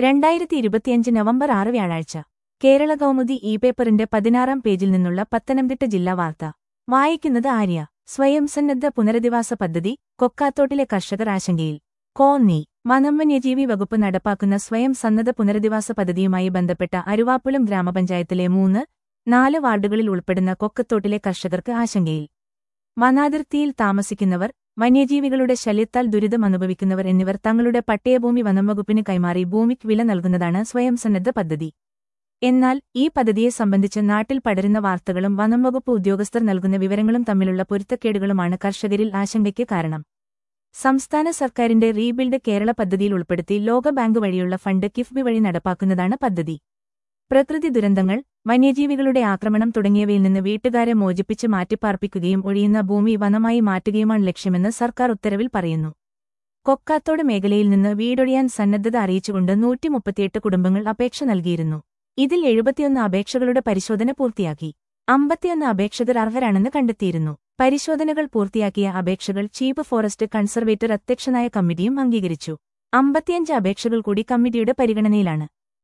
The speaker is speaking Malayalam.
രണ്ടായിരത്തി ഇരുപത്തിയഞ്ച് നവംബർ ആറ് വ്യാഴാഴ്ച കേരള കൗമുദി ഇ പേപ്പറിന്റെ പതിനാറാം പേജിൽ നിന്നുള്ള പത്തനംതിട്ട ജില്ലാ വാർത്ത വായിക്കുന്നത് ആര്യ സ്വയം സന്നദ്ധ പുനരധിവാസ പദ്ധതി കൊക്കാത്തോട്ടിലെ കർഷകർ ആശങ്കയിൽ കോന്നി വനം വന്യജീവി വകുപ്പ് നടപ്പാക്കുന്ന സ്വയം സന്നദ്ധ പുനരധിവാസ പദ്ധതിയുമായി ബന്ധപ്പെട്ട അരുവാപ്പുലം ഗ്രാമപഞ്ചായത്തിലെ മൂന്ന് നാല് വാർഡുകളിൽ ഉൾപ്പെടുന്ന കൊക്കത്തോട്ടിലെ കർഷകർക്ക് ആശങ്കയിൽ വനാതിർത്തിയിൽ താമസിക്കുന്നവർ വന്യജീവികളുടെ ശല്യത്താൽ ദുരിതം അനുഭവിക്കുന്നവർ എന്നിവർ തങ്ങളുടെ പട്ടയഭൂമി വനംവകുപ്പിന് കൈമാറി ഭൂമിക്ക് വില നൽകുന്നതാണ് സ്വയം സന്നദ്ധ പദ്ധതി എന്നാൽ ഈ പദ്ധതിയെ സംബന്ധിച്ച് നാട്ടിൽ പടരുന്ന വാർത്തകളും വനംവകുപ്പ് ഉദ്യോഗസ്ഥർ നൽകുന്ന വിവരങ്ങളും തമ്മിലുള്ള പൊരുത്തക്കേടുകളുമാണ് കർഷകരിൽ ആശങ്കയ്ക്ക് കാരണം സംസ്ഥാന സർക്കാരിന്റെ റീബിൽഡ് കേരള പദ്ധതിയിൽ ഉൾപ്പെടുത്തി ലോകബാങ്ക് വഴിയുള്ള ഫണ്ട് കിഫ്ബി വഴി നടപ്പാക്കുന്നതാണ് പദ്ധതി പ്രകൃതി ദുരന്തങ്ങൾ വന്യജീവികളുടെ ആക്രമണം തുടങ്ങിയവയിൽ നിന്ന് വീട്ടുകാരെ മോചിപ്പിച്ച് മാറ്റിപ്പാർപ്പിക്കുകയും ഒഴിയുന്ന ഭൂമി വനമായി മാറ്റുകയുമാണ് ലക്ഷ്യമെന്ന് സർക്കാർ ഉത്തരവിൽ പറയുന്നു കൊക്കാത്തോട് മേഖലയിൽ നിന്ന് വീടൊഴിയാൻ സന്നദ്ധത അറിയിച്ചുകൊണ്ട് നൂറ്റിമുപ്പത്തിയെട്ട് കുടുംബങ്ങൾ അപേക്ഷ നൽകിയിരുന്നു ഇതിൽ എഴുപത്തിയൊന്ന് അപേക്ഷകളുടെ പരിശോധന പൂർത്തിയാക്കി അമ്പത്തിയൊന്ന് അപേക്ഷകർ അർഹരാണെന്ന് കണ്ടെത്തിയിരുന്നു പരിശോധനകൾ പൂർത്തിയാക്കിയ അപേക്ഷകൾ ചീഫ് ഫോറസ്റ്റ് കൺസർവേറ്റർ അധ്യക്ഷനായ കമ്മിറ്റിയും അംഗീകരിച്ചു അമ്പത്തിയഞ്ച് അപേക്ഷകൾ കൂടി കമ്മിറ്റിയുടെ പരിഗണനയിലാണ്